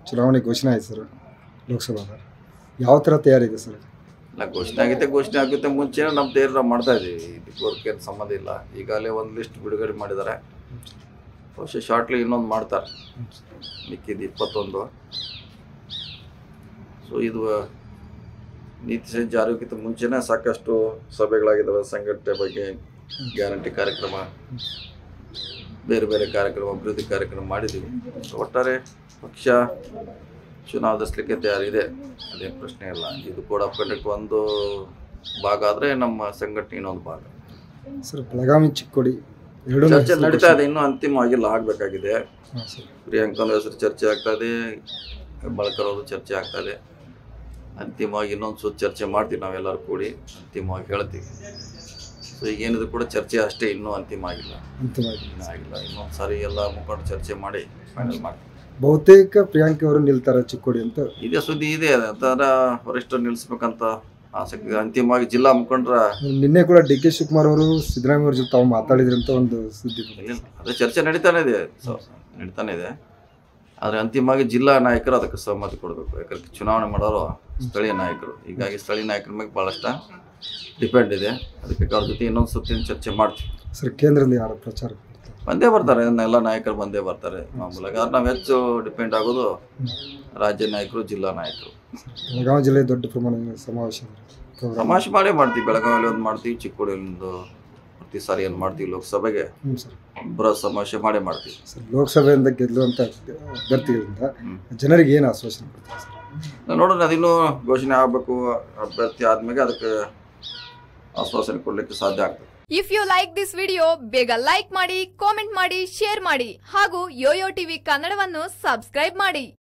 ಚುನಾವಣೆ ಘೋಷಣೆ ಆಯ್ತು ಸರ್ ಲೋಕಸಭಾದ ಯಾವ ಥರ ತಯಾರಿದೆ ಸರ್ ಇಲ್ಲ ಘೋಷಣೆ ಆಗುತ್ತೆ ಘೋಷಣೆ ಆಗುತ್ತೆ ಮುಂಚೆನೇ ನಮ್ಮ ತಯಾರಿ ನಾವು ಮಾಡ್ತಾ ಇದ್ದೀವಿ ಇದಕ್ಕೆ ವರ್ಕೇನು ಸಂಬಂಧ ಇಲ್ಲ ಈಗಾಗಲೇ ಒಂದು ಲಿಸ್ಟ್ ಬಿಡುಗಡೆ ಮಾಡಿದ್ದಾರೆ ಬಹುಶಃ ಶಾರ್ಟ್ಲಿ ಇನ್ನೊಂದು ಮಾಡ್ತಾರೆ ಮಿಕ್ಕಿದ್ದು ಇಪ್ಪತ್ತೊಂದು ಸೊ ಇದು ನೀತಿ ಸಂಹಿತೆ ಜಾರಿಗಿಂತ ಮುಂಚೆನೇ ಸಾಕಷ್ಟು ಸಭೆಗಳಾಗಿದ್ದಾವೆ ಸಂಘಟನೆ ಬಗ್ಗೆ ಗ್ಯಾರಂಟಿ ಕಾರ್ಯಕ್ರಮ ಬೇರೆ ಬೇರೆ ಕಾರ್ಯಕ್ರಮ ಅಭಿವೃದ್ಧಿ ಕಾರ್ಯಕ್ರಮ ಮಾಡಿದ್ದೀವಿ ಒಟ್ಟಾರೆ ಪಕ್ಷ ಚುನಾವಣೆ ತಯಾರಿದೆ ಅದೇನು ಪ್ರಶ್ನೆ ಇಲ್ಲ ಇದು ಕೋಡ್ ಆಫ್ ಕಂಡಕ್ಟ್ ಒಂದು ಭಾಗ ಆದರೆ ನಮ್ಮ ಸಂಘಟನೆ ಇನ್ನೊಂದು ಭಾಗ ಸರ್ ಬೆಳಗಾವಿ ಚಿಕ್ಕೋಡಿ ಎರಡೂ ಚರ್ಚೆ ನಡೀತಾ ಇದೆ ಇನ್ನೂ ಅಂತಿಮವಾಗಿಲ್ಲ ಆಗಬೇಕಾಗಿದೆ ಹಾಂ ಸರ್ ಪ್ರಿಯಾಂಕನ ಹೆಸರು ಚರ್ಚೆ ಆಗ್ತಾ ಇದೆ ಬಳಕರ್ ಅವರು ಚರ್ಚೆ ಆಗ್ತಾ ಇದೆ ಅಂತಿಮವಾಗಿ ಇನ್ನೊಂದು ಸುತ್ತ ಚರ್ಚೆ ಮಾಡ್ತೀವಿ ನಾವೆಲ್ಲರೂ ಕೂಡಿ ಅಂತಿಮವಾಗಿ ಹೇಳ್ತೀವಿ ಸೊ ಈಗೇನಿದ್ರು ಕೂಡ ಚರ್ಚೆ ಅಷ್ಟೇ ಇನ್ನೂ ಅಂತಿಮ ಆಗಿಲ್ಲ ಅಂತಿಮವಾಗಿ ಇನ್ನೂ ಆಗಿಲ್ಲ ಇನ್ನೊಂದು ಸಾರಿ ಎಲ್ಲ ಮುಖಂಡರು ಚರ್ಚೆ ಮಾಡಿ ಫೈನಲ್ ಮಾಡ್ತೀವಿ ಬಹುತೇಕ ಪ್ರಿಯಾಂಕ ಅವರು ನಿಲ್ತಾರೆ ಚಿಕ್ಕೋಡಿ ಅಂತ ಇದೇ ಸುದ್ದಿ ಇದೆ ಅದರ ವರಿಷ್ಠರು ನಿಲ್ಲಿಸ್ಬೇಕಂತ ಆಸಕ್ತಿ ಇದೆ. ಅಂತಿಮವಾಗಿ ಜಿಲ್ಲಾ ಮುಖಂಡರ ನಿನ್ನೆ ಕೂಡ ಡಿ ಕೆ ಶಿವಕುಮಾರ್ ಅವರು ಸಿದ್ದರಾಮಯ್ಯ ಅವ್ರ ಜೊತೆ ತಾವು ಮಾತಾಡಿದ್ರು ಅಂತ ಒಂದು ಸುದ್ದಿ ಬಂದಿದೆ. ಇಲ್ಲ, ಅದೇ ಚರ್ಚೆ ನಡೀತಾನೆ ಇದೆ ಸೊ ನಡೀತಾನೆ ಇದೆ ಆದರೆ ಅಂತಿಮವಾಗಿ ಜಿಲ್ಲಾ ನಾಯಕರು ಅದಕ್ಕೆ ಸಹಮತಿ ಕೊಡಬೇಕು ಯಾಕಂದ್ರೆ ಚುನಾವಣೆ ಮಾಡೋರು ಸ್ಥಳೀಯ ನಾಯಕರು ಹೀಗಾಗಿ ಸ್ಥಳೀಯ ನಾಯಕರ ಮೇಲೆ ಭಾಳಷ್ಟು ಡಿಪೆಂಡ್ ಇದೆ ಅದಕ್ಕೆ ಅವ್ರ ಜೊತೆ ಇನ್ನೊಂದು ಸುತ್ತಿನ ಚರ್ಚೆ ಮಾಡ್ತೀವಿ ಸರ್ ಕೇಂದ್ರದಿಂದ ಯಾರು ಪ್ರಚಾರ ಮಾಡ್ತಾರೆ? ಬಂದೇ ಬರ್ತಾರೆ ಎಲ್ಲ ನಾಯಕರು ಬಂದೇ ಬರ್ತಾರೆ ಮಾಮೂಲಾಗಿ ಆದ್ರೆ ನಾವು ಹೆಚ್ಚು ಡಿಪೆಂಡ್ ಆಗೋದು ರಾಜ್ಯ ನಾಯಕರು ಜಿಲ್ಲಾ ನಾಯಕರು ಬೆಳಗಾವಿ ಜಿಲ್ಲೆ ದೊಡ್ಡ ಪ್ರಮಾಣದ ಸಮಾವೇಶ ಪ್ರೋಗ್ರಾಮ್ ತಮಾಷೆ ಮಾಡೇ ಮಾಡ್ತೀವಿ ಬೆಳಗಾವಿಯಲ್ಲಿ ಒಂದು ಮಾಡ್ತೀವಿ ಚಿಕ್ಕೋಡಿಯಲ್ಲಿ ಒಂದು ಪ್ರತಿ ಸಾರಿ ಏನು ಮಾಡ್ತೀವಿ ಲೋಕಸಭೆಗೆ ಹ್ಞೂ ಸರ್ ಬೃಹತ್ ಸಮಾವೇಶ ಮಾಡೇ ಮಾಡ್ತೀವಿ ಸರ್ ಲೋಕಸಭೆಯಿಂದ ಗೆಲ್ಲುವಂಥ ಅಭ್ಯರ್ಥಿಗಳಿಂದ ಹ್ಮ್. ಜನರಿಗೆ ಏನು ಆಶ್ವಾಸನೆ ಕೊಡ್ತಾರೆ ಸರ್ ನಾವು ನೋಡೋಣ ಅದಿನ್ನೂ ಘೋಷಣೆ ಆಗಬೇಕು ಅಭ್ಯರ್ಥಿ ಆದ್ಮೇಲೆ ಅದಕ್ಕೆ ಆಶ್ವಾಸನೆ ಕೊಡಲಿಕ್ಕೆ ಸಾಧ್ಯ ಆಗ್ತದೆ if you like this video ಬೇಗ ಲೈಕ್ ಮಾಡಿ ಕಾಮೆಂಟ್ ಮಾಡಿ ಶೇರ್ ಮಾಡಿ ಹಾಗೂ ಯೋಯೋ ಟಿವಿ ಕನ್ನಡವನ್ನು ಸಬ್ಸ್ಕ್ರೈಬ್ ಮಾಡಿ